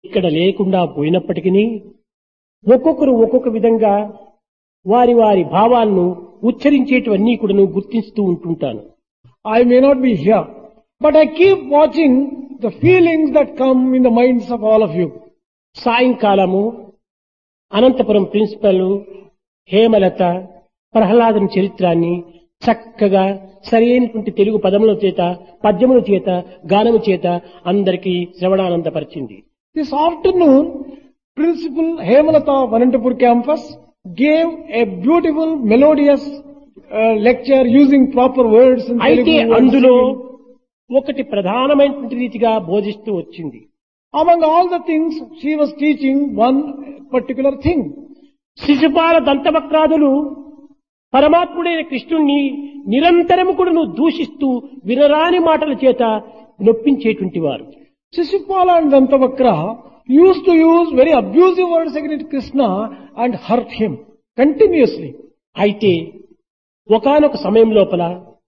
ఇక్కడ లేకుండా పోయినప్పటికీ ఒక్కొక్కరు ఒక్కొక్క విధంగా వారి వారి భావాలను ఉచ్చరించేటివన్నీ కూడా గుర్తిస్తూ ఉంటుంటాను I may not be here, but I keep watching the feelings that come in the minds of all of you. సాయంకాలము అనంతపురం ప్రిన్సిపల్ హేమలత ప్రహ్లాదం చరిత్రాన్ని చక్కగా సరైనటువంటి తెలుగు పదముల చేత పద్యముల చేత గానము చేత అందరికీ శ్రవణానందపరిచింది This afternoon, Principal Hemalata Vanantapur campus gave a beautiful melodious uh, lecture using proper words in అయితే Telugu. and అందులో singing. ఒకటి ప్రధానమైనటువంటి రీతిగా బోధిస్తూ వచ్చింది Among all the things, she was teaching one particular thing. Shishupala దంతవక్రాదులు పరమాత్ముడైన కృష్ణుణ్ణి నిరంతరము కూడా నువ్వు దూషిస్తూ వినరాని మాటల చేత నొప్పించేటువంటి వారు Shishupala and Dantavakra used to use very abusive words against Krishna and hurt him continuously. అయితే ఒకానొక సమయం లోపల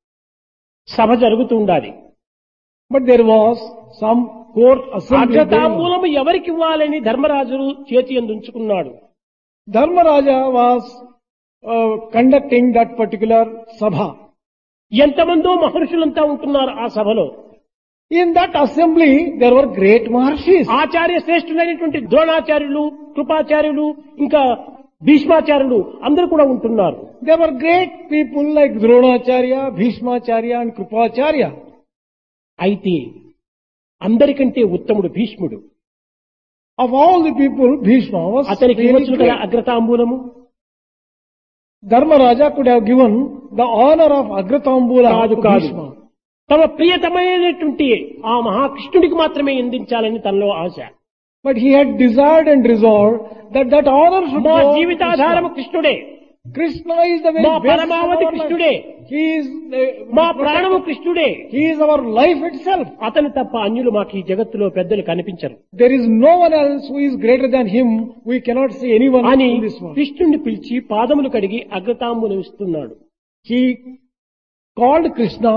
సభ జరుగుతూ ఉండాలి But there was some court assembly. going on. అగ్రతాంబూలము ఎవరికి ఇవ్వాలని ధర్మరాజు చేతి అందుంచుకున్నాడు Dharmaraja was uh, conducting that particular sabha. ఎంతమందో మహర్షులంతా ఉంటున్నారు ఆ సభలో In that assembly, there were great Maharshis. ఆచార్య శ్రేష్ఠులైనటువంటి ద్రోణాచార్యులు కృపాచార్యులు ఇంకా భీష్మాచార్యులు అందరూ కూడా ఉంటున్నారు There were great people like Dronacharya, Bhishmacharya and Krupacharya. అయితే అందరికంటే ఉత్తముడు భీష్ముడు Of all the people, Bhishma was అతనికి really ఇవ్వచ్చు కదా great. అగ్రతాంబూలము Dharmaraja could have given the honor of Agratambula కాదు to కాదు Bhishma. తమ ప్రియతమైనటువంటి ఆ మహాకృష్ణుడికి మాత్రమే అందించాలని తనలో ఆశ But he had desired and resolved that that honor should మా go to జీవితాధారము Krishna. కృష్ణుడే Krishna is the very మా best of పరమావధి our కృష్ణుడే. life. He is the, మా ప్రాణము కృష్ణుడే He is our life itself. అతను తప్ప అన్యులు మాకు ఈ జగత్తులో పెద్దలు కనిపించరు There is no one else who is greater than him. We cannot see anyone అని in this world. కృష్ణుడిని పిలిచి పాదములు కడిగి అగ్రతాంబూలం ఇస్తున్నాడు He called Krishna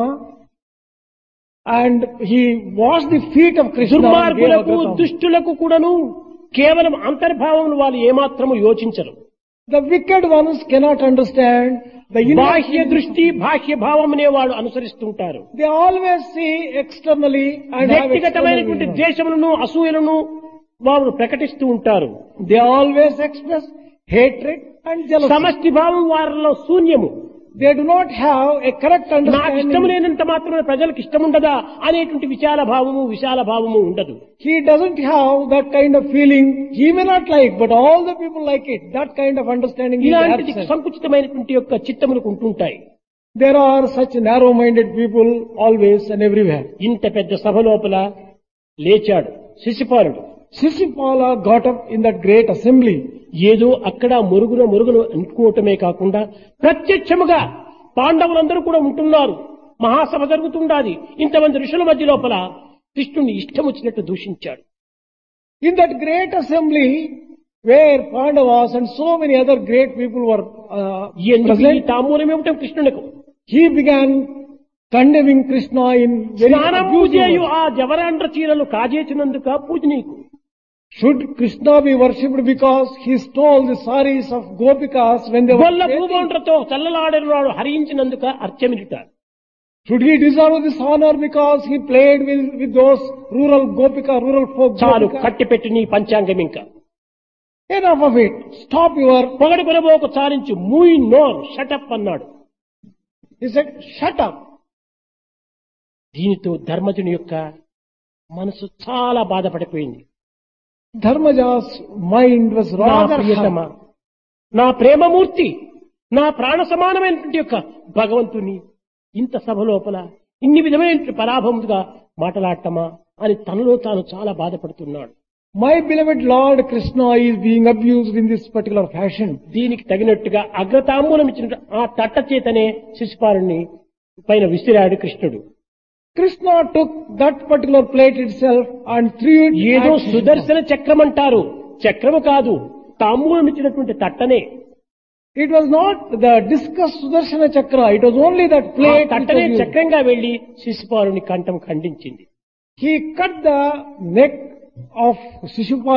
and he washed the feet of Krishna. and gave దుర్మార్గులకు Agratambula. దుష్టులకు కూడాను కేవలం అంతర్భావం వాళ్ళు ఏమాత్రము యోచించరు The wicked ones cannot understand the inner బాహ్య దృష్టి బాహ్య భావం అనే వాళ్ళు అనుసరిస్తుంటారు They always see externally and have వ్యక్తిగతమైనటువంటి external vision. ద్వేషములను అసూయలను వారు ప్రకటిస్తూ ఉంటారు They always express hatred and jealousy. సమష్టి భావం వారిలో శూన్యము They do not have a correct నాకు ఇష్టం understanding. లేనంత మాత్రమే ప్రజలకు ఇష్టం ఉండదా అనేటువంటి విశాల భావము విశాల భావము ఉండదు He doesn't have that kind of feeling. He may not like, but all the people like it. That kind of understanding is ఇలాంటి absent. సంకుచితమైనటువంటి యొక్క చిత్తములకు ఉంటుంటాయి There are such narrow-minded people always and everywhere. ఇంత పెద్ద సభ లోపల లేచాడు శిశుపాలుడు Shishipala got up in that great assembly. ఏదో అక్కడ మురుగున మురుగును అనుకోవటమే కాకుండా ప్రత్యక్షముగా పాండవులందరూ కూడా ఉంటున్నారు మహాసభ జరుగుతుండాది ఇంతమంది ఋషుల మధ్య లోపల కృష్ణుని ఇష్టం వచ్చినట్టు దూషించాడు In that great assembly, where Pandavas and so many other great people were uh, ఎందుకు ఈ present, తామూలం ఇవ్వటం కృష్ణునకు he began condemning Krishna in very స్నానము abusive చేయు words. ఆ జవరాండ్ర చీరలు కాజేసినందుక పూజ నీకు Should Krishna be worshipped because he stole the saris of Gopikas when they were గొల్ల bathing? భూమౌండ్రతో చల్లలాడినాడు హరించినందుక అర్చమిట Should he deserve this honor because he played with, with those rural Gopika, rural folk? చాలు Gopika? కట్టిపెట్టి నీ పంచాంగం ఇంకా Enough of it. Stop your, పొగడి కొనబోకు చాలించు మూయి నోర్ షటప్ అన్నాడు he said, shut up. దీనితో ధర్మజుని యొక్క మనసు చాలా బాధపడిపోయింది Dharmaja's mind was నా rather ప్రియతమ hurt. నా ప్రేమమూర్తి నా ప్రాణ సమానమైనటువంటి యొక్క భగవంతుని ఇంత సభ లోపల ఇన్ని విధమైన పరాభముగా మాట్లాడటమా అని తనలో తాను చాలా బాధపడుతున్నాడు My beloved Lord Krishna is being abused in this particular fashion. దీనికి తగినట్టుగా అగ్రతాంబూలం ఇచ్చిన ఆ తట్ట చేతనే శిశుపాలుని పైన విసిరాడు కృష్ణుడు Krishna took that particular plate itself and threw it ఏదో at Krishna. సుదర్శన చక్రం అంటారు చక్రము కాదు తాంబూలం ఇచ్చినటువంటి తట్టనే It was not the discus Sudarshana Chakra, it was only that ఆ plate. which తట్టనే was used. చక్రంగా వెళ్లి శిశుపాలుని కంఠం ఖండించింది He cut the neck of Shishupal